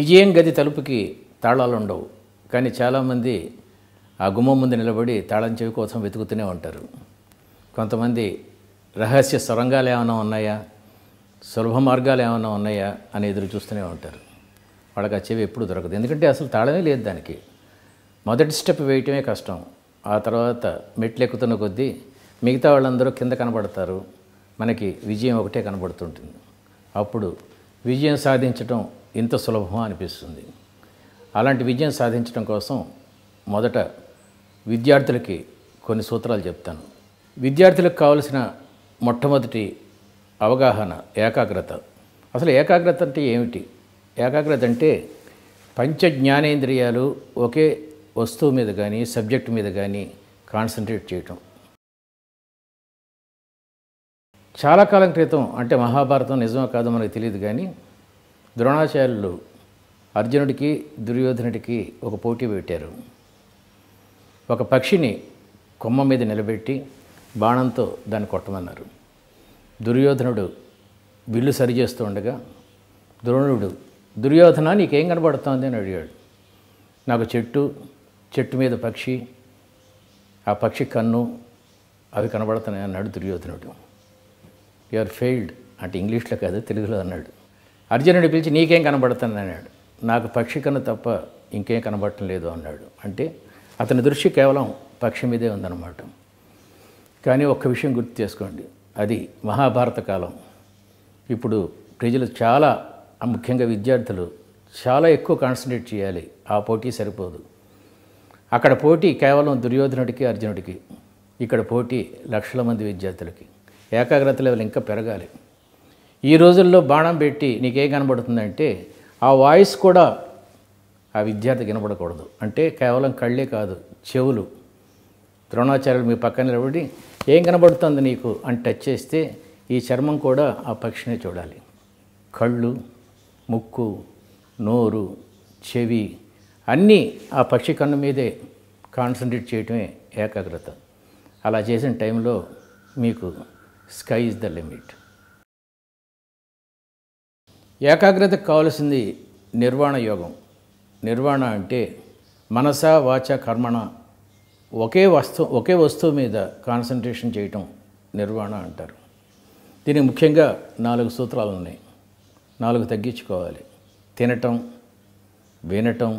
విజయం గది తలుపుకి తాళాలు ఉండవు కానీ చాలామంది ఆ గుమ్మం ముందు నిలబడి తాళం చెవి కోసం వెతుకుతూనే ఉంటారు కొంతమంది రహస్య సొరంగాలు ఏమైనా ఉన్నాయా సులభ మార్గాలు ఏమైనా ఉన్నాయా అని ఎదురు చూస్తూనే ఉంటారు వాళ్ళకి ఆ చెవి ఎప్పుడు దొరకదు ఎందుకంటే అసలు తాళమే లేదు దానికి మొదటి స్టెప్ వేయటమే కష్టం ఆ తర్వాత మెట్లు ఎక్కుతున్న కొద్దీ మిగతా వాళ్ళందరూ కింద కనబడతారు మనకి విజయం ఒకటే కనబడుతుంటుంది అప్పుడు విజయం సాధించటం ఇంత సులభమా అనిపిస్తుంది అలాంటి విజయం సాధించడం కోసం మొదట విద్యార్థులకి కొన్ని సూత్రాలు చెప్తాను విద్యార్థులకు కావలసిన మొట్టమొదటి అవగాహన ఏకాగ్రత అసలు ఏకాగ్రత అంటే ఏమిటి ఏకాగ్రత అంటే పంచ జ్ఞానేంద్రియాలు ఒకే వస్తువు మీద కానీ సబ్జెక్ట్ మీద కానీ కాన్సన్ట్రేట్ చేయటం చాలా కాలం క్రితం అంటే మహాభారతం నిజమో కాదో మనకు తెలియదు కానీ ద్రోణాచార్యులు అర్జునుడికి దుర్యోధనుడికి ఒక పోటీ పెట్టారు ఒక పక్షిని కొమ్మ మీద నిలబెట్టి బాణంతో దాన్ని కొట్టమన్నారు దుర్యోధనుడు విల్లు సరిచేస్తూ ఉండగా ద్రోణుడు దుర్యోధన నీకేం కనబడుతోంది అని అడిగాడు నాకు చెట్టు చెట్టు మీద పక్షి ఆ పక్షి కన్ను అవి కనబడుతున్నాయి అన్నాడు దుర్యోధనుడు యు ఆర్ ఫెయిల్డ్ అంటే ఇంగ్లీష్లో కాదు తెలుగులో అన్నాడు అర్జునుడు పిలిచి నీకేం కనబడుతుంది అన్నాడు నాకు పక్షి కన్ను తప్ప ఇంకేం కనబడటం లేదు అన్నాడు అంటే అతని దృష్టి కేవలం పక్షి మీదే ఉందన్నమాట కానీ ఒక్క విషయం గుర్తు చేసుకోండి అది మహాభారత కాలం ఇప్పుడు ప్రజలు చాలా ముఖ్యంగా విద్యార్థులు చాలా ఎక్కువ కాన్సన్ట్రేట్ చేయాలి ఆ పోటీ సరిపోదు అక్కడ పోటీ కేవలం దుర్యోధనుడికి అర్జునుడికి ఇక్కడ పోటీ లక్షల మంది విద్యార్థులకి ఏకాగ్రత లెవెల్ ఇంకా పెరగాలి ఈ రోజుల్లో బాణం పెట్టి నీకేం కనబడుతుందంటే ఆ వాయిస్ కూడా ఆ విద్యార్థి వినబడకూడదు అంటే కేవలం కళ్ళే కాదు చెవులు ద్రోణాచార్యులు మీ పక్కన నిలబడి ఏం కనబడుతుంది నీకు అని టచ్ చేస్తే ఈ చర్మం కూడా ఆ పక్షిని చూడాలి కళ్ళు ముక్కు నోరు చెవి అన్నీ ఆ పక్షి కన్ను మీదే కాన్సన్ట్రేట్ చేయటమే ఏకాగ్రత అలా చేసిన టైంలో మీకు స్కై ఇస్ ద లిమిట్ ఏకాగ్రతకు కావాల్సింది నిర్వాణ యోగం నిర్వాణ అంటే మనస వాచ కర్మణ ఒకే వస్తువు ఒకే వస్తువు మీద కాన్సన్ట్రేషన్ చేయటం నిర్వాణ అంటారు దీనికి ముఖ్యంగా నాలుగు సూత్రాలు ఉన్నాయి నాలుగు తగ్గించుకోవాలి తినటం వినటం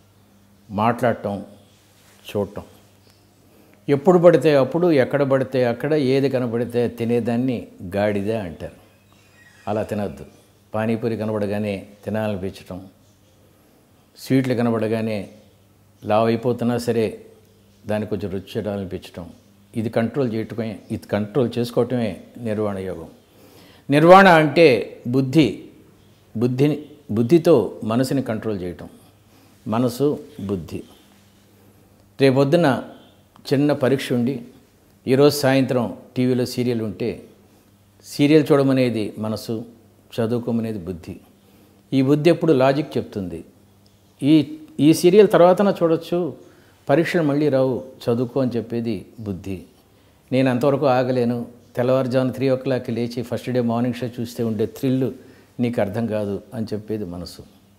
మాట్లాడటం చూడటం ఎప్పుడు పడితే అప్పుడు ఎక్కడ పడితే అక్కడ ఏది కనబడితే తినేదాన్ని గాడిద అంటారు అలా తినద్దు పానీపూరి కనబడగానే తినాలనిపించటం స్వీట్లు కనబడగానే లావ్ అయిపోతున్నా సరే దానికి కొంచెం రుచి చేయాలనిపించటం ఇది కంట్రోల్ చేయటమే ఇది కంట్రోల్ చేసుకోవటమే నిర్వాణ యోగం నిర్వాణ అంటే బుద్ధి బుద్ధిని బుద్ధితో మనసుని కంట్రోల్ చేయటం మనసు బుద్ధి రేపొద్దున చిన్న పరీక్ష ఉండి ఈరోజు సాయంత్రం టీవీలో సీరియల్ ఉంటే సీరియల్ చూడమనేది మనసు చదువుకోమనేది బుద్ధి ఈ బుద్ధి ఎప్పుడు లాజిక్ చెప్తుంది ఈ ఈ సీరియల్ తర్వాతన చూడొచ్చు పరీక్షలు మళ్ళీ రావు చదువుకో అని చెప్పేది బుద్ధి నేను అంతవరకు ఆగలేను తెల్లవారుజామున త్రీ ఓ క్లాక్కి లేచి ఫస్ట్ డే మార్నింగ్ షో చూస్తే ఉండే థ్రిల్ నీకు అర్థం కాదు అని చెప్పేది మనసు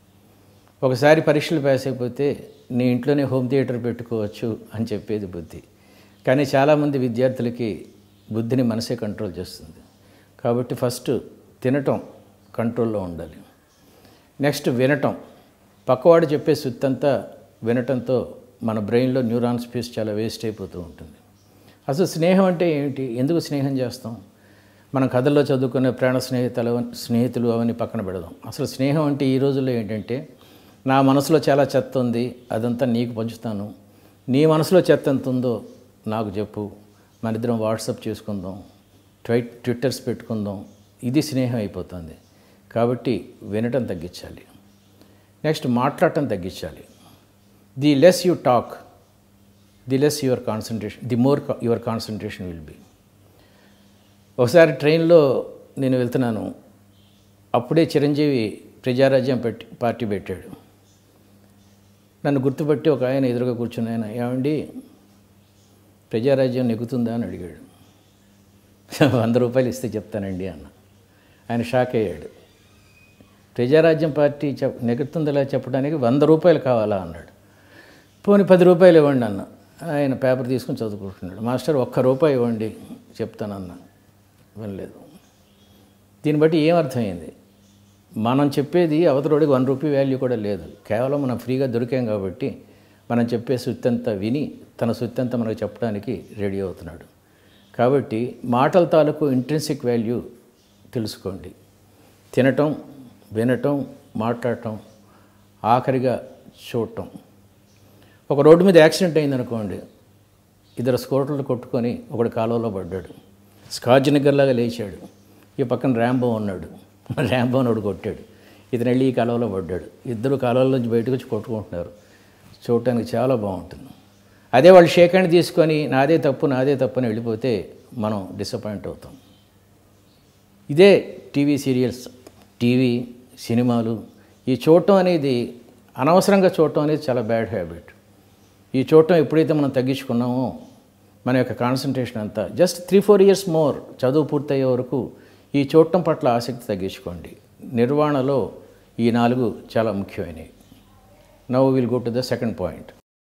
ఒకసారి పరీక్షలు పాస్ అయిపోతే నీ ఇంట్లోనే హోమ్ థియేటర్ పెట్టుకోవచ్చు అని చెప్పేది బుద్ధి కానీ చాలామంది విద్యార్థులకి బుద్ధిని మనసే కంట్రోల్ చేస్తుంది కాబట్టి ఫస్ట్ తినటం కంట్రోల్లో ఉండాలి నెక్స్ట్ వినటం పక్కవాడు చెప్పే సుత్తంతా వినటంతో మన బ్రెయిన్లో న్యూరాన్ స్పేస్ చాలా వేస్ట్ అయిపోతూ ఉంటుంది అసలు స్నేహం అంటే ఏమిటి ఎందుకు స్నేహం చేస్తాం మనం కథల్లో చదువుకునే ప్రాణ స్నేహితులు స్నేహితులు అవన్నీ పక్కన పెడదాం అసలు స్నేహం అంటే ఈ రోజుల్లో ఏంటంటే నా మనసులో చాలా చెత్త ఉంది అదంతా నీకు పంచుతాను నీ మనసులో చెత్త ఎంత ఉందో నాకు చెప్పు మన ఇద్దరం వాట్సాప్ చేసుకుందాం ట్వై ట్విట్టర్స్ పెట్టుకుందాం ఇది స్నేహం అయిపోతుంది కాబట్టి వినటం తగ్గించాలి నెక్స్ట్ మాట్లాడటం తగ్గించాలి the less you talk the less your concentration the more your concentration will be ఒకసారి ట్రైన్లో నేను వెళ్తున్నాను అప్పుడే చిరంజీవి ప్రజారాజ్యం పెట్టి పార్టీ పెట్టాడు నన్ను గుర్తుపట్టి ఒక ఆయన ఎదురుగా కూర్చుని ఆయన ఏమండి ప్రజారాజ్యం నెగ్గుతుందా అని అడిగాడు వంద రూపాయలు ఇస్తే చెప్తానండి అన్న ఆయన షాక్ అయ్యాడు ప్రజారాజ్యం పార్టీ చెప్ నెగుతుందిలా చెప్పడానికి వంద రూపాయలు కావాలా అన్నాడు పోనీ పది రూపాయలు ఇవ్వండి అన్న ఆయన పేపర్ తీసుకుని చదువుకుంటున్నాడు మాస్టర్ ఒక్క రూపాయి ఇవ్వండి చెప్తానన్న వినలేదు దీన్ని బట్టి ఏం అర్థమైంది మనం చెప్పేది అవతలోడికి వన్ రూపీ వాల్యూ కూడా లేదు కేవలం మనం ఫ్రీగా దొరికాం కాబట్టి మనం చెప్పే సుత్తంతా విని తన సుత్తంతా మనకు చెప్పడానికి రెడీ అవుతున్నాడు కాబట్టి మాటల తాలూకు ఇంట్రెన్సిక్ వాల్యూ తెలుసుకోండి తినటం వినటం మాట్లాడటం ఆఖరిగా చూడటం ఒక రోడ్డు మీద యాక్సిడెంట్ అయిందనుకోండి ఇద్దరు స్కూటర్లు కొట్టుకొని ఒకడు కాలువలో పడ్డాడు స్కాచ్ నిగ్గర్లాగా లేచాడు ఈ పక్కన ర్యాంబో ఉన్నాడు ర్యాంబో నోడు కొట్టాడు ఇతను వెళ్ళి ఈ కాలువలో పడ్డాడు ఇద్దరు కాలువల నుంచి బయటకు వచ్చి కొట్టుకుంటున్నారు చూడటానికి చాలా బాగుంటుంది అదే వాళ్ళు షేక్ హ్యాండ్ తీసుకొని నాదే తప్పు నాదే తప్పు అని వెళ్ళిపోతే మనం డిసప్పాయింట్ అవుతాం ఇదే టీవీ సీరియల్స్ టీవీ సినిమాలు ఈ చూడటం అనేది అనవసరంగా చూడటం అనేది చాలా బ్యాడ్ హ్యాబిట్ ఈ చూడటం ఎప్పుడైతే మనం తగ్గించుకున్నామో మన యొక్క కాన్సన్ట్రేషన్ అంతా just three four years more చదువు పూర్తయ్యే వరకు ఈ చూడటం పట్ల ఆసక్తి తగ్గించుకోండి నిర్వహణలో ఈ నాలుగు చాలా ముఖ్యమైనవి now will go to the second point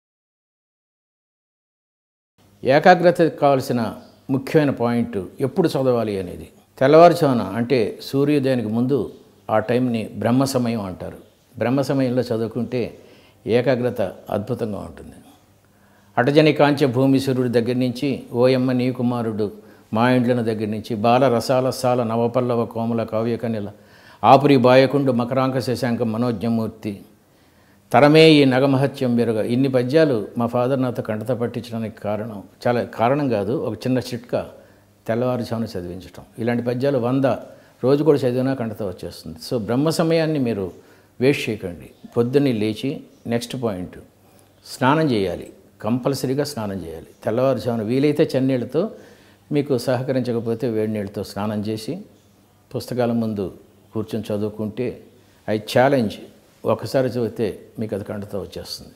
ఏకాగ్రత కావాల్సిన ముఖ్యమైన పాయింట్ ఎప్పుడు చదవాలి అనేది తెల్లవారుజామున అంటే సూర్యోదయానికి ముందు ఆ టైంని బ్రహ్మ సమయం అంటారు బ్రహ్మ సమయంలో చదువుకుంటే ఏకాగ్రత అద్భుతంగా ఉంటుంది అటజని కాంచె భూమి సూర్యుడి దగ్గర నుంచి ఓయమ్మ నీ కుమారుడు మా ఇండ్లను దగ్గర నుంచి బాల రసాల సాల నవపల్లవ కోమల కావ్యకనిల ఆపురి బాయకుండు మకరాంక శశాంక మనోజ్ఞమూర్తి తరమే ఈ నగమహత్యం మెరుగ ఇన్ని పద్యాలు మా ఫాదర్ నాతో కంటత పట్టించడానికి కారణం చాలా కారణం కాదు ఒక చిన్న చిట్కా తెల్లవారుజామున చదివించటం ఇలాంటి పద్యాలు వంద రోజు కూడా చదివినా కంటత వచ్చేస్తుంది సో బ్రహ్మ సమయాన్ని మీరు వేస్ట్ చేయకండి పొద్దున్నే లేచి నెక్స్ట్ పాయింట్ స్నానం చేయాలి కంపల్సరీగా స్నానం చేయాలి తెల్లవారుజామున వీలైతే చన్నీళ్ళతో మీకు సహకరించకపోతే వేడి నీళ్ళతో స్నానం చేసి పుస్తకాల ముందు కూర్చొని చదువుకుంటే ఐ ఛాలెంజ్ ఒకసారి చదివితే మీకు అది కంటతో వచ్చేస్తుంది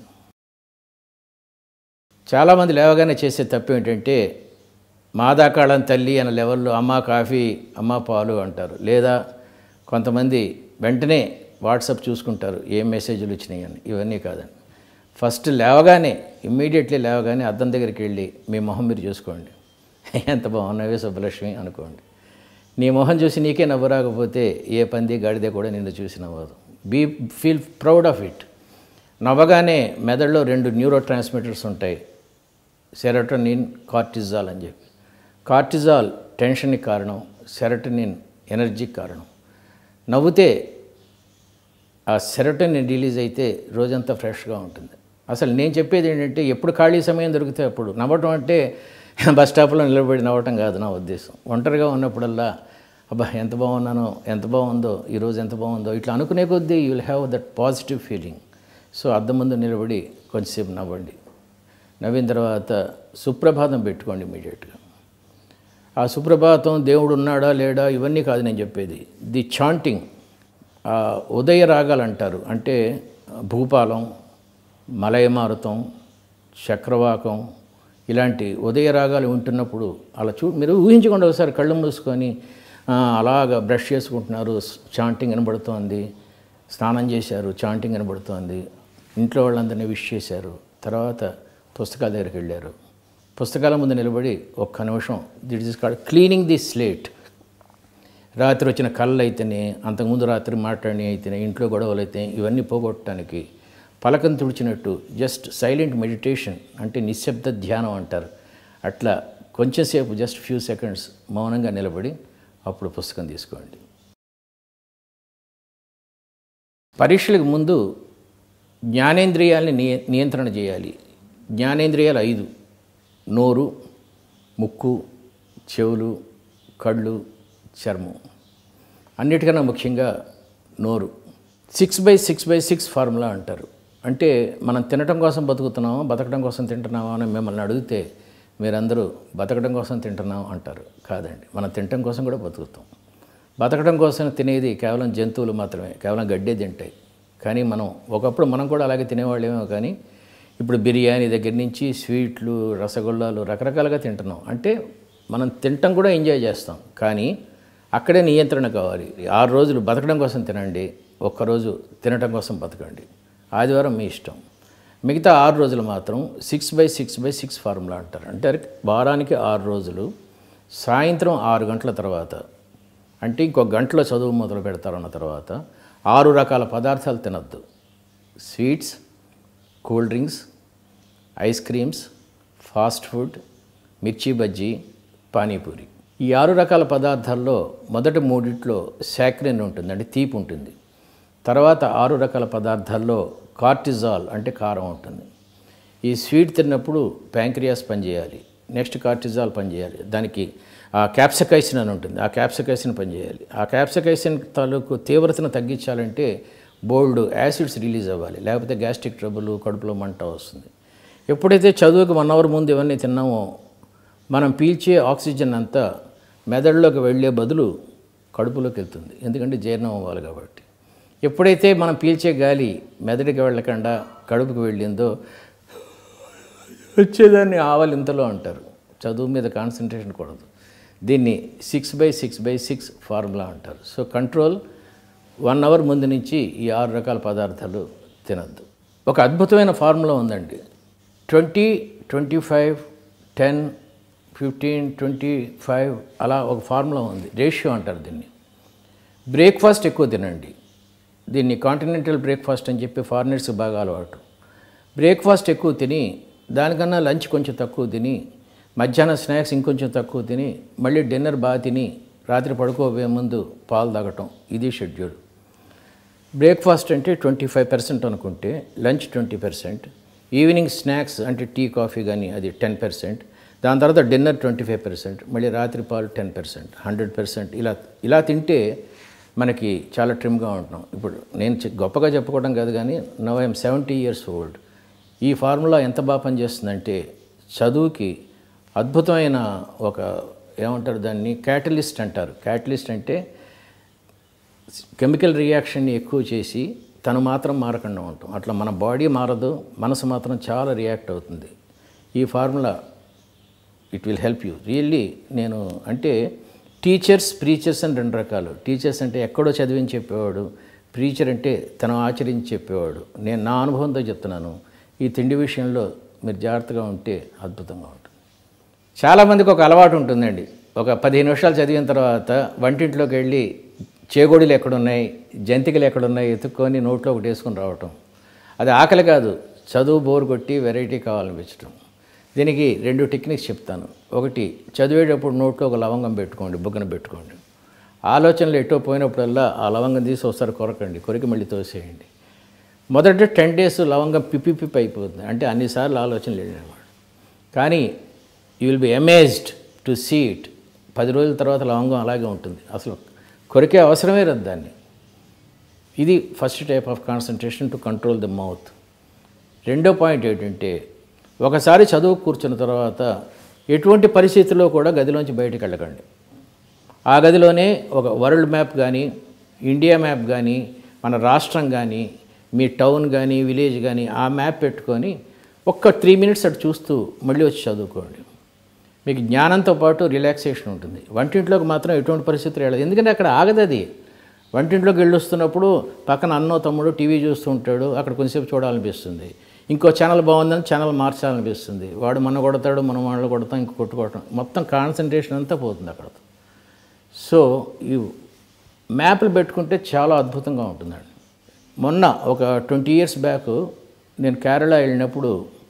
చాలామంది లేవగానే చేసే తప్పు ఏంటంటే మాదాకాళం తల్లి అనే లెవెల్లో అమ్మ కాఫీ అమ్మ పాలు అంటారు లేదా కొంతమంది వెంటనే వాట్సాప్ చూసుకుంటారు ఏం మెసేజ్లు వచ్చినాయి అని ఇవన్నీ కాదండి ఫస్ట్ లేవగానే ఇమ్మీడియట్లీ లేవగానే అద్దం దగ్గరికి వెళ్ళి మీ మొహం మీరు చూసుకోండి ఎంత బాగున్నావే సుబ్బలక్ష్మి అనుకోండి నీ మొహం చూసి నీకే నవ్వు రాకపోతే ఏ పంది గాడిదే కూడా నిన్ను చూసి నవ్వదు be feel proud of it నవ్వగానే మెదడులో రెండు న్యూరో ట్రాన్స్మిటర్స్ ఉంటాయి సెరటోనిన్ కార్టిజాల్ అని చెప్పి కార్టిజాల్ టెన్షన్కి కారణం సెరటోనిన్ ఎనర్జీకి కారణం నవ్వుతే ఆ సెరటోనిన్ రిలీజ్ అయితే రోజంతా ఫ్రెష్గా ఉంటుంది అసలు నేను చెప్పేది ఏంటంటే ఎప్పుడు ఖాళీ సమయం దొరికితే అప్పుడు నవ్వటం అంటే బస్ స్టాప్లో నిలబడి నవ్వటం కాదు నా ఉద్దేశం ఒంటరిగా ఉన్నప్పుడల్లా అబ్బా ఎంత బాగున్నానో ఎంత బాగుందో ఈరోజు ఎంత బాగుందో ఇట్లా అనుకునే కొద్దీ you will have that positive feeling so అద్దం ముందు నిలబడి కొంచెంసేపు నవ్వండి నవ్విన తర్వాత సుప్రభాతం పెట్టుకోండి ఇమీడియట్గా ఆ సుప్రభాతం దేవుడు ఉన్నాడా లేడా ఇవన్నీ కాదు నేను చెప్పేది ది చాంటింగ్ ఉదయ రాగాలు అంటారు అంటే భూపాలం మలయమారుతం చక్రవాకం ఇలాంటి ఉదయ రాగాలు వింటున్నప్పుడు అలా చూ మీరు ఊహించకుండా ఒకసారి కళ్ళు మూసుకొని అలాగా బ్రష్ చేసుకుంటున్నారు చాంటింగ్ వినబడుతోంది స్నానం చేశారు చాంటింగ్ వినబడుతోంది ఇంట్లో వాళ్ళందరినీ విష్ చేశారు తర్వాత పుస్తకాల దగ్గరికి వెళ్ళారు పుస్తకాల ముందు నిలబడి ఒక్క నిమిషం this is called cleaning the slate రాత్రి వచ్చిన కళ్ళు అయితేనే అంతకుముందు రాత్రి మాట్లాడి అయితేనే ఇంట్లో గొడవలు అయితే ఇవన్నీ పోగొట్టడానికి పలకం తుడిచినట్టు జస్ట్ సైలెంట్ మెడిటేషన్ అంటే నిశ్శబ్ద ధ్యానం అంటారు అట్లా కొంచెంసేపు జస్ట్ ఫ్యూ సెకండ్స్ మౌనంగా నిలబడి అప్పుడు పుస్తకం తీసుకోండి పరీక్షలకు ముందు జ్ఞానేంద్రియాలని నియ నియంత్రణ చేయాలి జ్ఞానేంద్రియాలు ఐదు నోరు ముక్కు చెవులు కళ్ళు చర్మం అన్నిటికన్నా ముఖ్యంగా నోరు six by six by six formula అంటారు అంటే మనం తినటం కోసం బతుకుతున్నామా బతకడం కోసం తింటున్నామా అని మిమ్మల్ని అడిగితే మీరందరూ బతకడం కోసం తింటున్నాం అంటారు కాదండి మనం తినటం కోసం కూడా బతుకుతాం బతకడం కోసం తినేది కేవలం జంతువులు మాత్రమే కేవలం గడ్డే తింటాయి కానీ మనం ఒకప్పుడు మనం కూడా అలాగే తినేవాళ్ళేమో కానీ ఇప్పుడు బిర్యానీ దగ్గర నుంచి స్వీట్లు రసగుల్లాలు రకరకాలుగా తింటున్నాం అంటే మనం తినటం కూడా ఎంజాయ్ చేస్తాం కానీ అక్కడే నియంత్రణ కావాలి ఆరు రోజులు బతకడం కోసం తినండి ఒక్కరోజు తినటం కోసం బతకండి ఆదివారం మీ ఇష్టం మిగతా ఆరు రోజులు మాత్రం six by six by six formula అంటారు అంటే వారానికి ఆరు రోజులు సాయంత్రం ఆరు గంటల తర్వాత అంటే ఇంకో గంటలో చదువు మొదలు పెడతారన్న తర్వాత ఆరు రకాల పదార్థాలు తినద్దు sweets cool drinks ice creams fast food mirchi bajji panipuri ఈ ఆరు రకాల పదార్థాల్లో మొదటి మూడిట్లో శాక్రిన్ ఉంటుంది అంటే తీపి ఉంటుంది తర్వాత ఆరు రకాల పదార్థాల్లో కార్టిజాల్ అంటే కారం ఉంటుంది ఈ స్వీట్ తిన్నప్పుడు ప్యాంక్రియాస్ పనిచేయాలి నెక్స్ట్ కార్టిజాల్ పనిచేయాలి దానికి ఆ క్యాప్సకైసిన్ అని ఉంటుంది ఆ క్యాప్సకైసిన్ పనిచేయాలి ఆ క్యాప్సకైసిన్ తాలూకు తీవ్రతను తగ్గించాలంటే బోల్డ్ యాసిడ్స్ రిలీజ్ అవ్వాలి లేకపోతే గ్యాస్ట్రిక్ ట్రబుల్ కడుపులో మంట వస్తుంది ఎప్పుడైతే చదువుకి వన్ అవర్ ముందు ఇవన్నీ తిన్నామో మనం పీల్చే ఆక్సిజన్ అంతా మెదడులోకి వెళ్ళే బదులు కడుపులోకి వెళ్తుంది ఎందుకంటే జీర్ణం అవ్వాలి కాబట్టి ఎప్పుడైతే మనం పీల్చే గాలి మెదడుకి వెళ్ళకుండా కడుపుకి వెళ్ళిందో వచ్చేదాన్ని ఆవలింతలో అంటారు చదువు మీద కాన్సన్ట్రేషన్ కూడదు దీన్ని six by six by six formula అంటారు సో కంట్రోల్ వన్ అవర్ ముందు నుంచి ఈ ఆరు రకాల పదార్థాలు తినద్దు ఒక అద్భుతమైన ఫార్ములా ఉందండి twenty twenty five ten fifteen twenty five అలా ఒక ఫార్ములా ఉంది రేషియో అంటారు దీన్ని బ్రేక్ఫాస్ట్ ఎక్కువ తినండి దీన్ని కాంటినెంటల్ బ్రేక్ఫాస్ట్ అని చెప్పి ఫారినర్స్ బాగా అలవాటు బ్రేక్ఫాస్ట్ ఎక్కువ తిని దానికన్నా లంచ్ కొంచెం తక్కువ తిని మధ్యాహ్నం స్నాక్స్ ఇంకొంచెం తక్కువ తిని మళ్ళీ డిన్నర్ బాగా తిని రాత్రి పడుకోబోయే ముందు పాలు తాగటం ఇది షెడ్యూల్ బ్రేక్ఫాస్ట్ అంటే ట్వంటీ ఫైవ్ పర్సెంట్ అనుకుంటే lunch twenty percent evening snacks అంటే టీ కాఫీ కానీ అది టెన్ పర్సెంట్ దాని తర్వాత డిన్నర్ ట్వంటీ ఫైవ్ పర్సెంట్ మళ్ళీ రాత్రి పాలు టెన్ పర్సెంట్ హండ్రెడ్ పర్సెంట్ ఇలా ఇలా తింటే మనకి చాలా ట్రిమ్గా ఉంటున్నాం ఇప్పుడు నేను చె- గొప్పగా చెప్పుకోవడం కాదు కానీ now I'm seventy years old ఈ ఫార్ములా ఎంత బాగా పనిచేస్తుందంటే చదువుకి అద్భుతమైన ఒక ఏమంటారు దాన్ని క్యాటలిస్ట్ అంటారు క్యాటలిస్ట్ అంటే కెమికల్ రియాక్షన్ని ఎక్కువ చేసి తను మాత్రం మారకుండా ఉంటాం అట్లా మన బాడీ మారదు మనసు మాత్రం చాలా రియాక్ట్ అవుతుంది ఈ formula it will help you really నేను అంటే టీచర్స్ ప్రీచర్స్ అని రెండు రకాలు టీచర్స్ అంటే ఎక్కడో చదివించి చెప్పేవాడు ప్రీచర్ అంటే తను ఆచరించి చెప్పేవాడు నేను నా అనుభవంతో చెప్తున్నాను ఈ తిండి విషయంలో మీరు జాగ్రత్తగా ఉంటే అద్భుతంగా ఉంటుంది చాలామందికి ఒక అలవాటు ఉంటుందండి ఒక పదిహేను నిమిషాలు చదివిన తర్వాత వంటింట్లోకి వెళ్ళి చేగోడీలు ఎక్కడున్నాయి జంతికలు ఎక్కడున్నాయి ఎత్తుక్కొని నోట్లో ఒకటి వేసుకొని రావటం అది ఆకలి కాదు చదువు బోర్ కొట్టి వెరైటీ కావాలనిపించటం దీనికి రెండు టెక్నిక్స్ చెప్తాను ఒకటి చదివేటప్పుడు నోట్లో ఒక లవంగం పెట్టుకోండి బుగ్గన పెట్టుకోండి ఆలోచనలు ఎటో పోయినప్పుడల్లా ఆ లవంగం తీసి ఒకసారి కొరకండి కొరికి మళ్ళీ తోసేయండి మొదట టెన్ డేస్ లవంగం పిప్పి పిప్పి అయిపోతుంది అంటే అన్నిసార్లు ఆలోచనలు వెళ్ళినవాడు కానీ you will be amazed to see it పది రోజుల తర్వాత లవంగం అలాగే ఉంటుంది అసలు కొరికే అవసరమే లేదు దాన్ని ఇది first type of concentration to control the mouth రెండో పాయింట్ ఏంటంటే ఒకసారి చదువు కూర్చున్న తర్వాత ఎటువంటి పరిస్థితుల్లో కూడా గదిలోంచి బయటికి వెళ్ళకండి ఆ గదిలోనే ఒక వరల్డ్ మ్యాప్ కానీ ఇండియా మ్యాప్ కానీ మన రాష్ట్రం కానీ మీ టౌన్ కానీ విలేజ్ కానీ ఆ మ్యాప్ పెట్టుకొని ఒక్క త్రీ మినిట్స్ అటు చూస్తూ మళ్ళీ వచ్చి చదువుకోండి మీకు జ్ఞానంతో పాటు రిలాక్సేషన్ ఉంటుంది వంటింట్లోకి మాత్రం ఎటువంటి పరిస్థితులు వెళ్ళదు ఎందుకంటే అక్కడ ఆగదు అది వంటింట్లోకి వెళ్ళొస్తున్నప్పుడు పక్కన అన్నో తమ్ముడు టీవీ చూస్తూ ఉంటాడు అక్కడ కొంచెంసేపు చూడాలనిపిస్తుంది ఇంకో ఛానల్ బాగుందని ఛానల్ మార్చాలనిపిస్తుంది వాడు మన కొడతాడు మనం వాళ్ళు కొడతాం ఇంకో కొట్టుకోవటం మొత్తం కాన్సన్ట్రేషన్ అంతా పోతుంది అక్కడ సో ఈ మ్యాప్లు పెట్టుకుంటే చాలా అద్భుతంగా ఉంటుందండి మొన్న ఒక ట్వంటీ ఇయర్స్ బ్యాక్ నేను కేరళ వెళ్ళినప్పుడు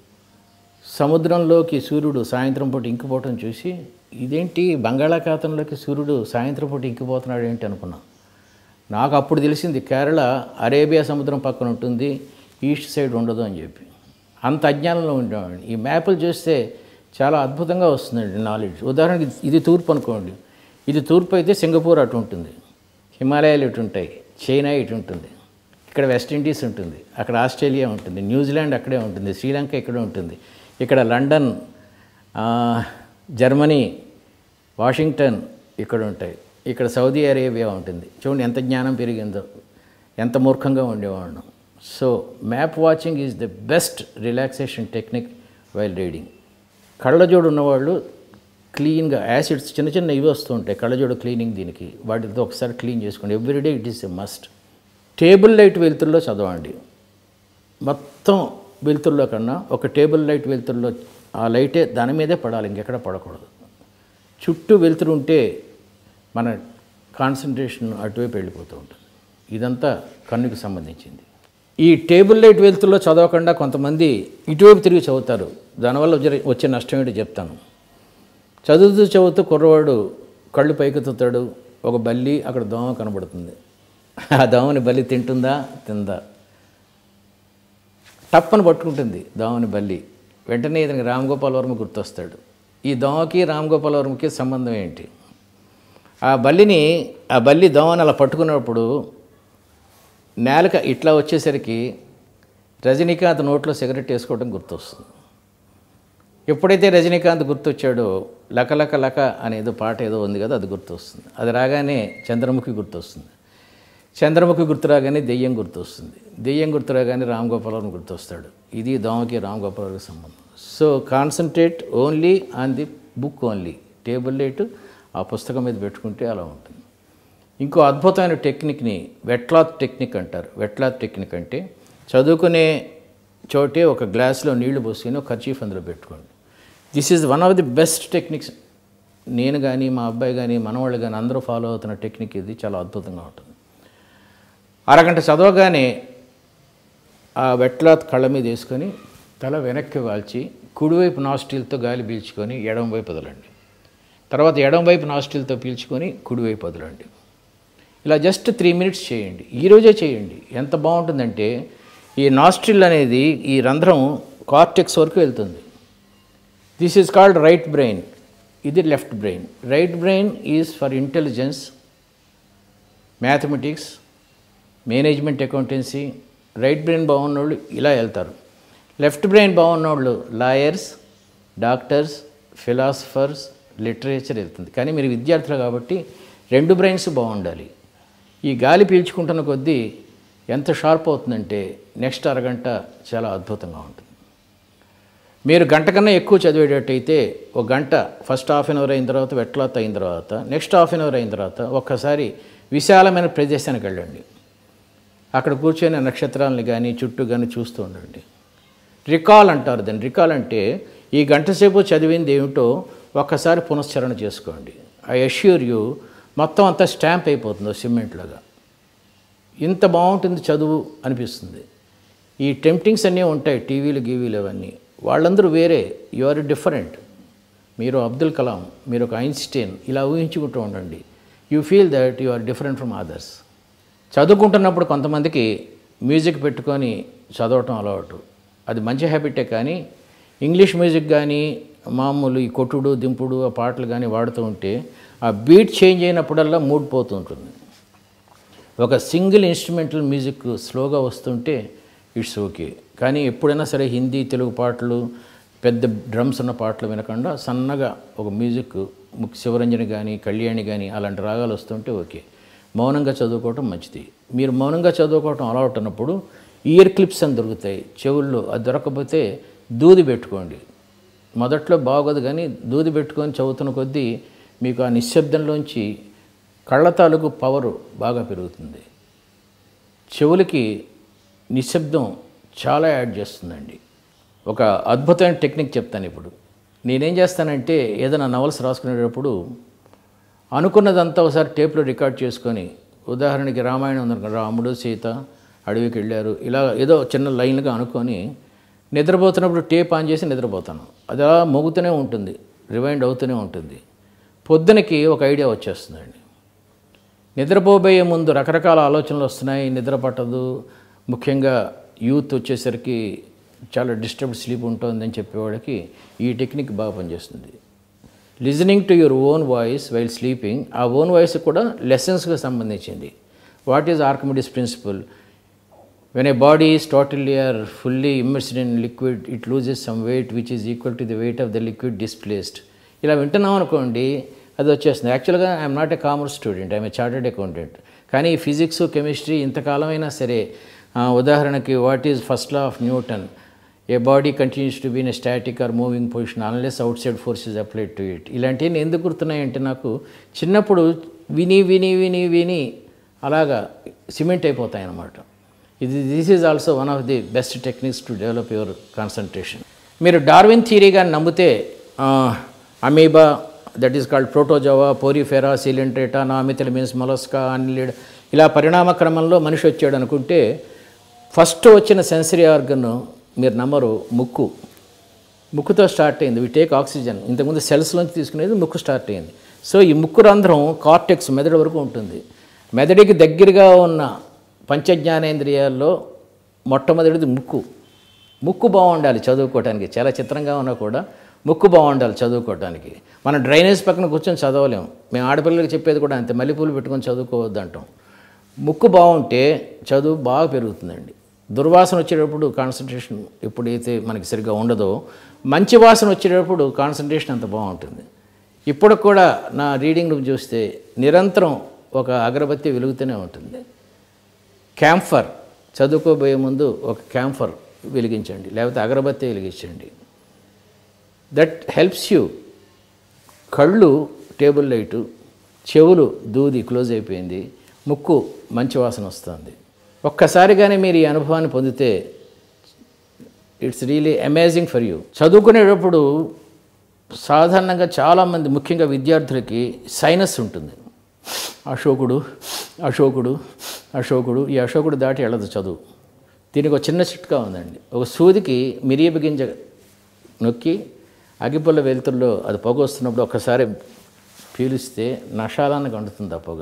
సముద్రంలోకి సూర్యుడు సాయంత్రం పూట ఇంకిపోవటం చూసి ఇదేంటి బంగాళాఖాతంలోకి సూర్యుడు సాయంత్రం పూట ఇంకిపోతున్నాడు ఏంటి అనుకున్నా నాకు అప్పుడు తెలిసింది కేరళ అరేబియా సముద్రం పక్కన ఉంటుంది ఈస్ట్ సైడ్ ఉండదు అని చెప్పి అంత అజ్ఞానంలో ఉండేవాడిని ఈ మ్యాప్లు చూస్తే చాలా అద్భుతంగా వస్తుందండి నాలెడ్జ్ ఉదాహరణకి ఇది తూర్పు అనుకోండి ఇది తూర్పు అయితే సింగపూర్ అటు ఉంటుంది హిమాలయాలు ఇటు ఉంటాయి చైనా ఇటు ఉంటుంది ఇక్కడ వెస్ట్ ఇండీస్ ఉంటుంది అక్కడ ఆస్ట్రేలియా ఉంటుంది న్యూజిలాండ్ అక్కడే ఉంటుంది శ్రీలంక ఇక్కడే ఉంటుంది ఇక్కడ లండన్ ఆ, జర్మనీ వాషింగ్టన్ ఇక్కడ ఉంటాయి ఇక్కడ సౌదీ అరేబియా ఉంటుంది చూడండి ఎంత జ్ఞానం పెరిగిందో ఎంత మూర్ఖంగా ఉండేవాళ్ళం so map watching is the best relaxation technique while reading కళ్ళజోడు ఉన్నవాళ్ళు క్లీన్గా యాసిడ్స్ చిన్న చిన్న ఇవి వస్తూ ఉంటాయి కళ్ళజోడు క్లీనింగ్ దీనికి వాటితో ఒకసారి క్లీన్ చేసుకోండి everyday it is a must table light వెలుతుల్లో చదవండి మొత్తం వెలుతుల్లో కన్నా ఒక టేబుల్ లైట్ వెలుతుల్లో ఆ లైటే దాని మీదే పడాలి ఇంకెక్కడ పడకూడదు చుట్టూ వెలుతురు ఉంటే మన కాన్సన్ట్రేషన్ అటువైపు వెళ్ళిపోతూ ఉంటుంది ఇదంతా కన్నుకి సంబంధించింది ఈ టేబుల్ లైట్ వెలుతుల్లో చదవకుండా కొంతమంది ఇటువైపు తిరిగి చదువుతారు దానివల్ల జరి- వచ్చే నష్టం ఏంటో చెప్తాను చదువుతూ చదువుతూ కుర్రవాడు కళ్ళు పైకెత్తుతాడు ఒక బల్లి అక్కడ దోమ కనబడుతుంది ఆ దోమని బల్లి తింటుందా తిందా టప్పని పట్టుకుంటుంది దోమని బల్లి వెంటనే ఇతనికి రామ్ గోపాల్ వర్మ గుర్తొస్తాడు ఈ దోమకి రామ్ గోపాల్ వర్మకి సంబంధం ఏంటి ఆ బల్లిని ఆ బల్లి దోమని అలా పట్టుకున్నప్పుడు నేలక ఇట్లా వచ్చేసరికి రజనీకాంత్ నోట్లో సిగరెట్ వేసుకోవడం గుర్తొస్తుంది ఎప్పుడైతే రజనీకాంత్ గుర్తొచ్చాడో లక లక లక అనేదో పాట ఏదో ఉంది కదా అది గుర్తొస్తుంది అది రాగానే చంద్రముఖి గుర్తొస్తుంది చంద్రముఖి గుర్తు రాగానే దెయ్యం గుర్తొస్తుంది దెయ్యం గుర్తు రాగానే రామ్ గోపాలవరం గుర్తొస్తాడు ఇది దోమకి రామ్ గోపాలవరం సంబంధం so concentrate only on the book only table light ఆ పుస్తకం మీద పెట్టుకుంటే అలా ఉంటుంది ఇంకో అద్భుతమైన టెక్నిక్ని వెట్లాత్ టెక్నిక్ అంటారు వెట్లాత్ టెక్నిక్ అంటే చదువుకునే చోటే ఒక గ్లాస్లో నీళ్లు పోసుకొని ఒక ఖర్చీఫ్ అందులో పెట్టుకోండి this is one of the best techniques నేను కానీ మా అబ్బాయి కానీ మనవాళ్ళు కానీ అందరూ ఫాలో అవుతున్న టెక్నిక్ ఇది చాలా అద్భుతంగా ఉంటుంది అరగంట చదవగానే ఆ వెట్లాత్ కళ్ళ మీద వేసుకొని తల వెనక్కి వాల్చి కుడివైపు నాస్టిల్తో గాలి పీల్చుకొని ఎడం వైపు వదలండి తర్వాత ఎడం వైపు నాస్టిల్తో పీల్చుకొని కుడివైపు వదలండి ఇలా జస్ట్ త్రీ మినిట్స్ చేయండి ఈరోజే చేయండి ఎంత బాగుంటుందంటే ఈ నాస్ట్రిల్ అనేది ఈ రంధ్రం కార్టెక్స్ వరకు వెళ్తుంది this is called right brain ఇది left brain right brain is for intelligence mathematics management accountancy right brain బాగున్నోళ్ళు ఇలా వెళ్తారు లెఫ్ట్ బ్రెయిన్ బాగున్నోళ్ళు లాయర్స్ డాక్టర్స్ ఫిలాసఫర్స్ లిటరేచర్ వెళ్తుంది కానీ మీరు విద్యార్థులు కాబట్టి రెండు బ్రెయిన్స్ బాగుండాలి ఈ గాలి పీల్చుకుంటున్న కొద్దీ ఎంత షార్ప్ అవుతుందంటే నెక్స్ట్ అరగంట చాలా అద్భుతంగా ఉంటుంది మీరు గంట కన్నా ఎక్కువ చదివేటట్టయితే ఒక గంట ఫస్ట్ హాఫ్ అన్ అవర్ అయిన తర్వాత వెట్లాత్ అయిన తర్వాత నెక్స్ట్ హాఫ్ అన్ అవర్ అయిన తర్వాత ఒక్కసారి విశాలమైన ప్రదేశానికి వెళ్ళండి అక్కడ కూర్చొని ఆ నక్షత్రాలని కానీ చుట్టూ కానీ చూస్తూ ఉండండి రికాల్ అంటారు దాన్ని రికాల్ అంటే ఈ గంట సేపు చదివింది ఏమిటో ఒక్కసారి పునశ్చరణ చేసుకోండి ఐ అష్యూర్ యూ మొత్తం అంతా స్టాంప్ అయిపోతుంది సిమెంట్లాగా ఇంత బాగుంటుంది చదువు అనిపిస్తుంది ఈ టెంప్టింగ్స్ అన్నీ ఉంటాయి టీవీలు గీవీలు అవన్నీ వాళ్ళందరూ వేరే యు ఆర్ డిఫరెంట్ మీరు అబ్దుల్ కలాం మీరు ఒక ఐన్స్టైన్ ఇలా ఊహించుకుంటూ ఉండండి you feel that you are different from others చదువుకుంటున్నప్పుడు కొంతమందికి మ్యూజిక్ పెట్టుకొని చదవటం అలవాటు అది మంచి హ్యాబిటే కానీ ఇంగ్లీష్ మ్యూజిక్ కానీ మామూలు ఈ కొట్టుడు దింపుడు ఆ పాటలు కానీ వాడుతూ ఉంటే ఆ బీట్ చేంజ్ అయినప్పుడల్లా మూడ్ పోతూ ఉంటుంది ఒక సింగిల్ ఇన్స్ట్రుమెంటల్ మ్యూజిక్ స్లోగా వస్తుంటే ఇట్స్ ఓకే కానీ ఎప్పుడైనా సరే హిందీ తెలుగు పాటలు పెద్ద డ్రమ్స్ ఉన్న పాటలు వినకుండా సన్నగా ఒక మ్యూజిక్ ముక్ శివరంజని కానీ కళ్యాణి కానీ అలాంటి రాగాలు వస్తుంటే ఓకే మౌనంగా చదువుకోవటం మంచిది మీరు మౌనంగా చదువుకోవటం అలవాటు ఉన్నప్పుడు ఇయర్ క్లిప్స్ అని దొరుకుతాయి చెవుల్లో అది దొరకకపోతే దూది పెట్టుకోండి మొదట్లో బాగోదు కానీ దూది పెట్టుకొని చదువుతున్న కొద్దీ మీకు ఆ నిశ్శబ్దంలోంచి కళ్ళ తాలూకు పవరు బాగా పెరుగుతుంది చెవులకి నిశ్శబ్దం చాలా యాడ్ చేస్తుందండి ఒక అద్భుతమైన టెక్నిక్ చెప్తాను ఇప్పుడు నేనేం చేస్తానంటే ఏదైనా నవల్స్ రాసుకునేటప్పుడు అనుకున్నదంతా ఒకసారి టేప్లో రికార్డ్ చేసుకొని ఉదాహరణకి రామాయణం ఉందనుకో రాముడు సీత అడవికి వెళ్ళారు ఇలా ఏదో చిన్న లైన్లుగా అనుకొని నిద్రపోతున్నప్పుడు టేప్ ఆన్ చేసి నిద్రపోతాను అది అలా మోగుతూనే ఉంటుంది రివైండ్ అవుతూనే ఉంటుంది పొద్దునకి ఒక ఐడియా వచ్చేస్తుందండి నిద్రపోబోయే ముందు రకరకాల ఆలోచనలు వస్తున్నాయి నిద్ర పట్టదు ముఖ్యంగా యూత్ వచ్చేసరికి చాలా డిస్టర్బ్డ్ స్లీప్ ఉంటుందని చెప్పేవాడికి ఈ టెక్నిక్ బాగా పనిచేస్తుంది listening to your own voice while sleeping ఆ ఓన్ వాయిస్ కూడా లెసన్స్కి సంబంధించింది what is Archimedes principle when a body is totally or fully immersed in liquid it loses some weight which is equal to the weight of the liquid displaced ఇలా వింటున్నాం అనుకోండి అది వచ్చేస్తుంది యాక్చువల్గా I'm not a commerce student I'm a chartered accountant కానీ physics chemistry ఇంతకాలమైనా సరే ఆ, ఉదాహరణకి what is first law of Newton a body continues to be in static or moving position unless outside forces applied to it ఇలాంటివన్నీ ఎందుకు గుర్తున్నాయంటే నాకు చిన్నప్పుడు విని విని విని విని అలాగా సిమెంట్ అయిపోతాయి అన్నమాట ఇది this is also one of the best techniques to develop your concentration మీరు డార్విన్ థియరీ కానీ నమ్మితే amoeba that is called protozoa porifera coelenterata నామితల్ మీన్స్ మొలస్కా అన్లిడ్ ఇలా పరిణామ క్రమంలో మనిషి వచ్చాడు అనుకుంటే ఫస్ట్ వచ్చిన సెన్సరీ ఆర్గన్ మీరు నమ్మరు ముక్కు ముక్కుతో స్టార్ట్ అయింది వి టేక్ ఆక్సిజన్ ఇంతకుముందు సెల్స్లోంచి తీసుకునేది ముక్కు స్టార్ట్ అయింది సో ఈ ముక్కు రంధ్రం కార్టెక్స్ మెదడు వరకు ఉంటుంది మెదడికి దగ్గరగా ఉన్న పంచజ్ఞానేంద్రియాల్లో మొట్టమొదటిది ముక్కు ముక్కు బాగుండాలి చదువుకోవడానికి చాలా చిత్రంగా ఉన్నా కూడా ముక్కు బాగుండాలి చదువుకోవడానికి మనం డ్రైనేజ్ పక్కన కూర్చొని చదవలేం మేము ఆడపిల్లలకి చెప్పేది కూడా అంతే మల్లెపూలు పెట్టుకొని చదువుకోవద్దు అంటాం ముక్కు బాగుంటే చదువు బాగా పెరుగుతుందండి దుర్వాసన వచ్చేటప్పుడు కాన్సన్ట్రేషన్ ఎప్పుడైతే మనకి సరిగ్గా ఉండదో మంచి వాసన వచ్చేటప్పుడు కాన్సన్ట్రేషన్ అంత బాగుంటుంది ఇప్పుడు కూడా నా రీడింగ్ చూస్తే నిరంతరం ఒక అగరబత్తి వెలుగుతూనే ఉంటుంది క్యాంఫర్ చదువుకోబోయే ముందు ఒక క్యాంఫర్ వెలిగించండి లేకపోతే అగరబత్తి వెలిగించండి దట్ హెల్ప్స్ యూ కళ్ళు టేబుల్ లైటు చెవులు దూది క్లోజ్ అయిపోయింది ముక్కు మంచి వాసన వస్తుంది ఒక్కసారి కానీ మీరు ఈ అనుభవాన్ని పొందితే it's really amazing for you చదువుకునేటప్పుడు సాధారణంగా చాలామంది ముఖ్యంగా విద్యార్థులకి సైనస్ ఉంటుంది అశోకుడు అశోకుడు అశోకుడు ఈ అశోకుడు దాటి వెళ్ళదు చదువు దీనికి ఒక చిన్న చిట్కా ఉందండి ఒక సూదికి మిరియపు గింజ నొక్కి అగిపుల్ల వెలుతుల్లో అది పొగ వస్తున్నప్పుడు ఒక్కసారి పీలిస్తే నషాలానికి అంటుతుంది ఆ పొగ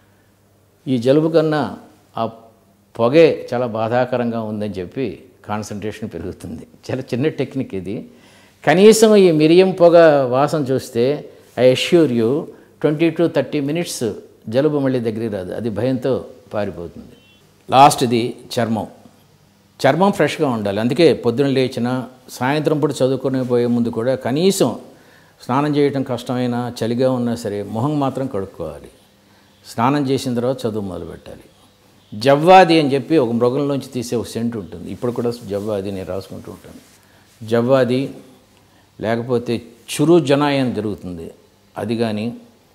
ఈ జలుబు కన్నా ఆ పొగే చాలా బాధాకరంగా ఉందని చెప్పి కాన్సన్ట్రేషన్ పెరుగుతుంది చాలా చిన్న టెక్నిక్ ఇది కనీసం ఈ మిరియం పొగ వాసన చూస్తే I assure you twenty to thirty minutes జలుబు మళ్ళీ దగ్గరికి రాదు అది భయంతో పారిపోతుంది లాస్ట్ది చర్మం చర్మం ఫ్రెష్గా ఉండాలి అందుకే పొద్దున లేచిన సాయంత్రం పూట చదువుకునే పోయే ముందు కూడా కనీసం స్నానం చేయటం కష్టమైనా చలిగా ఉన్నా సరే మొహం మాత్రం కడుక్కోవాలి స్నానం చేసిన తర్వాత చదువు మొదలు పెట్టాలి జవ్వాది అని చెప్పి ఒక మృగంలోంచి తీసే ఒక సెంట్ ఉంటుంది ఇప్పుడు కూడా జవ్వాది నేను రాసుకుంటూ ఉంటాను జవ్వాది లేకపోతే చురు జనాయి అని జరుగుతుంది అది కానీ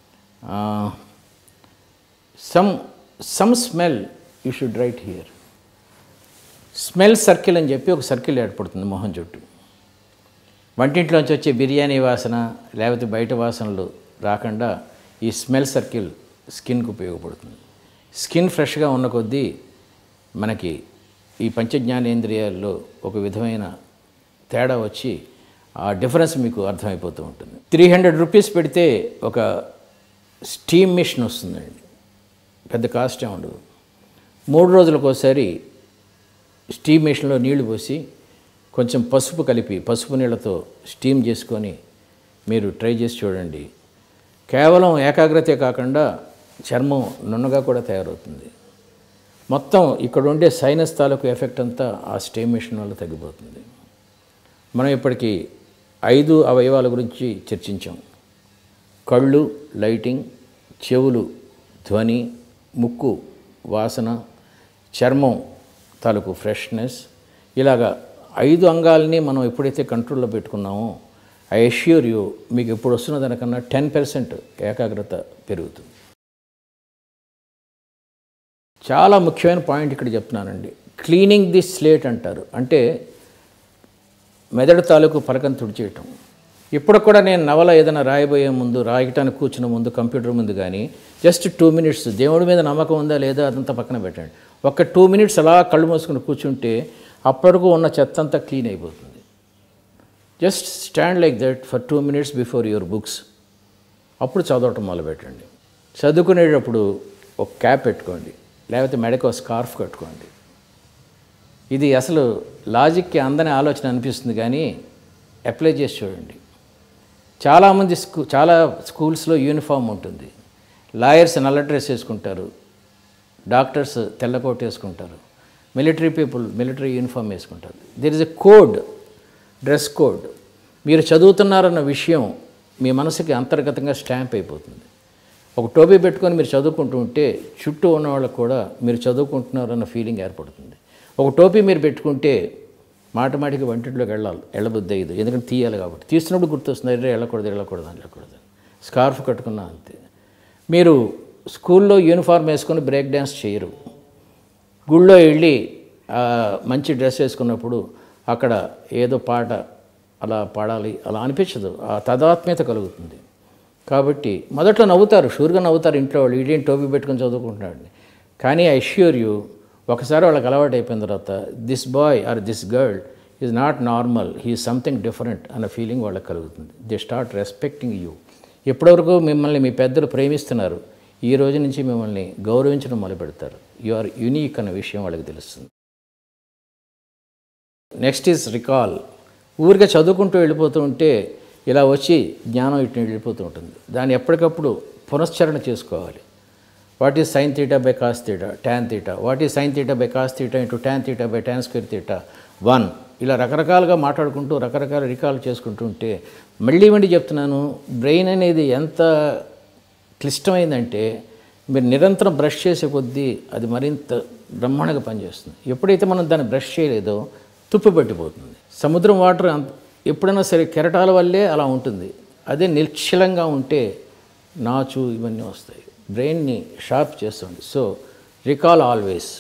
some some smell you should write here smell circle అని చెప్పి ఒక సర్కిల్ ఏర్పడుతుంది మొహం చుట్టూ వంటింట్లోంచి వచ్చే బిర్యానీ వాసన లేకపోతే బయట వాసనలు రాకుండా ఈ స్మెల్ సర్కిల్ స్కిన్కి ఉపయోగపడుతుంది స్కిన్ ఫ్రెష్గా ఉన్న కొద్దీ మనకి ఈ పంచజ్ఞానేంద్రియాల్లో ఒక విధమైన తేడా వచ్చి ఆ డిఫరెన్స్ మీకు అర్థమైపోతూ ఉంటుంది త్రీ హండ్రెడ్ రూపీస్ పెడితే ఒక స్టీమ్ మిషన్ వస్తుందండి పెద్ద కాస్ట్ ఏ ఉండదు మూడు రోజులకు ఒకసారి స్టీమ్ మిషన్లో నీళ్లు పోసి కొంచెం పసుపు కలిపి పసుపు నీళ్ళతో స్టీమ్ చేసుకొని మీరు ట్రై చేసి చూడండి కేవలం ఏకాగ్రతే కాకుండా చర్మం నున్నగా కూడా తయారవుతుంది మొత్తం ఇక్కడ ఉండే సైనస్ తాలూకు ఎఫెక్ట్ అంతా ఆ స్టీమ్ మిషన్ వల్ల తగ్గిపోతుంది మనం ఇప్పటికీ ఐదు అవయవాల గురించి చర్చించాం కళ్ళు లైటింగ్ చెవులు ధ్వని ముక్కు వాసన చర్మం తాలూకు ఫ్రెష్నెస్ ఇలాగా ఐదు అంగాల్ని మనం ఎప్పుడైతే కంట్రోల్లో పెట్టుకున్నామో ఐ అష్యూర్ యూ మీకు ఎప్పుడు వస్తున్న దానికన్నా టెన్ పర్సెంట్ ఏకాగ్రత పెరుగుతుంది చాలా ముఖ్యమైన పాయింట్ ఇక్కడ చెప్తున్నానండి క్లీనింగ్ ది స్లేట్ అంటారు అంటే మెదడు తాలూకు పలకం తుడిచేయటం ఇప్పుడు కూడా నేను నవల ఏదైనా రాయబోయే ముందు రాయటానికి కూర్చున్న ముందు కంప్యూటర్ ముందు కానీ జస్ట్ టూ మినిట్స్ దేవుడి మీద నమ్మకం ఉందా లేదా అదంతా పక్కన పెట్టండి ఒక టూ మినిట్స్ అలా కళ్ళు మూసుకుని కూర్చుంటే అప్పటికు ఉన్న చెత్త అంతా క్లీన్ అయిపోతుంది just stand like that for two minutes before your books అప్పుడు చదవటం మొదలుపెట్టండి చదువుకునేటప్పుడు ఒక క్యాప్ పెట్టుకోండి లేకపోతే మెడకు ఒక స్కార్ఫ్ కట్టుకోండి ఇది అసలు లాజిక్కి అందని ఆలోచన అనిపిస్తుంది కానీ అప్లై చేసి చూడండి చాలామంది స్కూ చాలా స్కూల్స్లో యూనిఫామ్ ఉంటుంది లాయర్స్ నల్ల డ్రెస్ వేసుకుంటారు డాక్టర్స్ తెల్ల కోట్ వేసుకుంటారు మిలిటరీ పీపుల్ మిలిటరీ యూనిఫామ్ వేసుకుంటారు there is a code dress code మీరు చదువుతున్నారన్న విషయం మీ మనసుకి అంతర్గతంగా స్టాంప్ అయిపోతుంది ఒక టోపీ పెట్టుకొని మీరు చదువుకుంటూ ఉంటే చుట్టూ ఉన్న వాళ్ళకు కూడా మీరు చదువుకుంటున్నారన్న ఫీలింగ్ ఏర్పడుతుంది ఒక టోపీ మీరు పెట్టుకుంటే మాట మాటికి వంటింట్లోకి వెళ్ళాలి వెళ్ళబుద్ది అయ్యదు ఎందుకంటే తీయాలి కాబట్టి తీస్తున్నప్పుడు గుర్తొస్తుంది అరే వెళ్ళకూడదు వెళ్ళకూడదు వెళ్ళకూడదు స్కార్ఫ్ కట్టుకున్నా అంతే మీరు స్కూల్లో యూనిఫామ్ వేసుకొని బ్రేక్ డ్యాన్స్ చేయరు గుళ్ళో వెళ్ళి ఆ, మంచి డ్రెస్ వేసుకున్నప్పుడు అక్కడ ఏదో పాట అలా పాడాలి అలా అనిపించదు ఆ తదాత్మ్యత కలుగుతుంది కాబట్టి మొదట్లో నవ్వుతారు షూర్గా నవ్వుతారు ఇంట్లో వాళ్ళు ఇదేం టోపీ పెట్టుకొని చదువుకుంటున్నాడు కానీ ఐ ష్యూర్ యూ ఒకసారి వాళ్ళకి అలవాటు అయిపోయిన తర్వాత this boy or this girl is not normal he something different అన్న ఫీలింగ్ వాళ్ళకి కలుగుతుంది దే స్టార్ట్ రెస్పెక్టింగ్ యూ ఎప్పటివరకు మిమ్మల్ని మీ పెద్దలు ప్రేమిస్తున్నారు ఈ రోజు నుంచి మిమ్మల్ని గౌరవించడం మొదలు పెడతారు యు ఆర్ యునీక్ అన్న విషయం వాళ్ళకి తెలుస్తుంది నెక్స్ట్ ఈజ్ రికాల్ ఊరిగా చదువుకుంటూ వెళ్ళిపోతూ ఉంటే ఇలా వచ్చి జ్ఞానం ఇటు వెళ్ళిపోతూ ఉంటుంది దాన్ని ఎప్పటికప్పుడు పునశ్చరణ చేసుకోవాలి what is sin theta by cos theta tan theta what is sin theta by cos theta into tan theta by tan square theta one ఇలా రకరకాలుగా మాట్లాడుకుంటూ రకరకాల రికాల్ చేసుకుంటూ ఉంటే మళ్ళీ మళ్ళీ చెప్తున్నాను బ్రెయిన్ అనేది ఎంత క్లిష్టమైందంటే మీరు నిరంతరం బ్రష్ చేసే కొద్దీ అది మరింత బ్రహ్మాండంగా పనిచేస్తుంది ఎప్పుడైతే మనం దాన్ని బ్రష్ చేయలేదో తుప్పు పట్టిపోతుంది సముద్రం వాటర్ అంత ఎప్పుడైనా సరే కెరటాల వల్లే అలా ఉంటుంది అదే నిశ్చలంగా ఉంటే నాచు ఇవన్నీ వస్తాయి బ్రెయిన్ని షార్ప్ చేస్తుంది సో రికాల్ ఆల్వేస్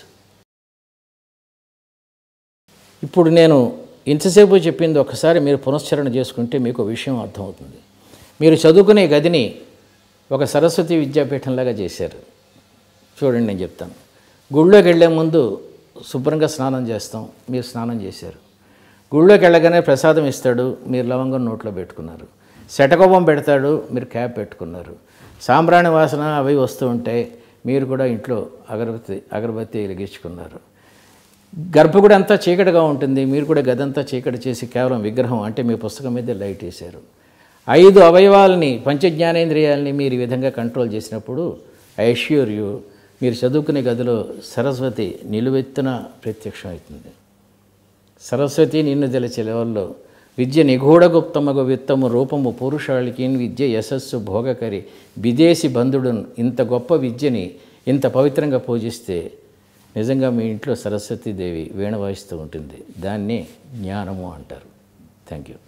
ఇప్పుడు నేను ఇంతసేపు చెప్పింది ఒకసారి మీరు పునశ్చరణ చేసుకుంటే మీకు విషయం అర్థమవుతుంది మీరు చదువుకునే గదిని ఒక సరస్వతి విద్యాపీఠంలాగా చేశారు చూడండి నేను చెప్తాను గుళ్ళోకి వెళ్ళే ముందు శుభ్రంగా స్నానం చేస్తాం మీరు స్నానం చేశారు గుళ్ళోకి వెళ్ళగానే ప్రసాదం ఇస్తాడు మీరు లవంగం నోట్లో పెట్టుకున్నారు శటకోపం పెడతాడు మీరు క్యాప్ పెట్టుకున్నారు సాంబ్రాణి వాసన అవి వస్తూ ఉంటాయి మీరు కూడా ఇంట్లో అగరబత్తి అగరబత్తి వెలిగించుకున్నారు గర్భగుడి అంతా చీకటిగా ఉంటుంది మీరు కూడా గదంతా చీకటి చేసి కేవలం విగ్రహం అంటే మీ పుస్తకం మీద లైట్ వేశారు ఐదు అవయవాలని పంచజ్ఞానేంద్రియాలని మీరు ఈ విధంగా కంట్రోల్ చేసినప్పుడు ఐ అష్యూర్ యూ మీరు చదువుకునే గదిలో సరస్వతి నిలువెత్తున ప్రత్యక్షం అవుతుంది సరస్వతి నిన్ను తెలిసే లెవెల్లో విద్య నిగూఢగుప్తమగు విత్తము రూపము పురుషాళికి విద్య యశస్సు భోగకరి విదేశీ బంధుడు ఇంత గొప్ప విద్యని ఇంత పవిత్రంగా పూజిస్తే నిజంగా మీ ఇంట్లో సరస్వతీదేవి వీణ వాయిస్తూ ఉంటుంది దాన్నే జ్ఞానము అంటారు థ్యాంక్ యూ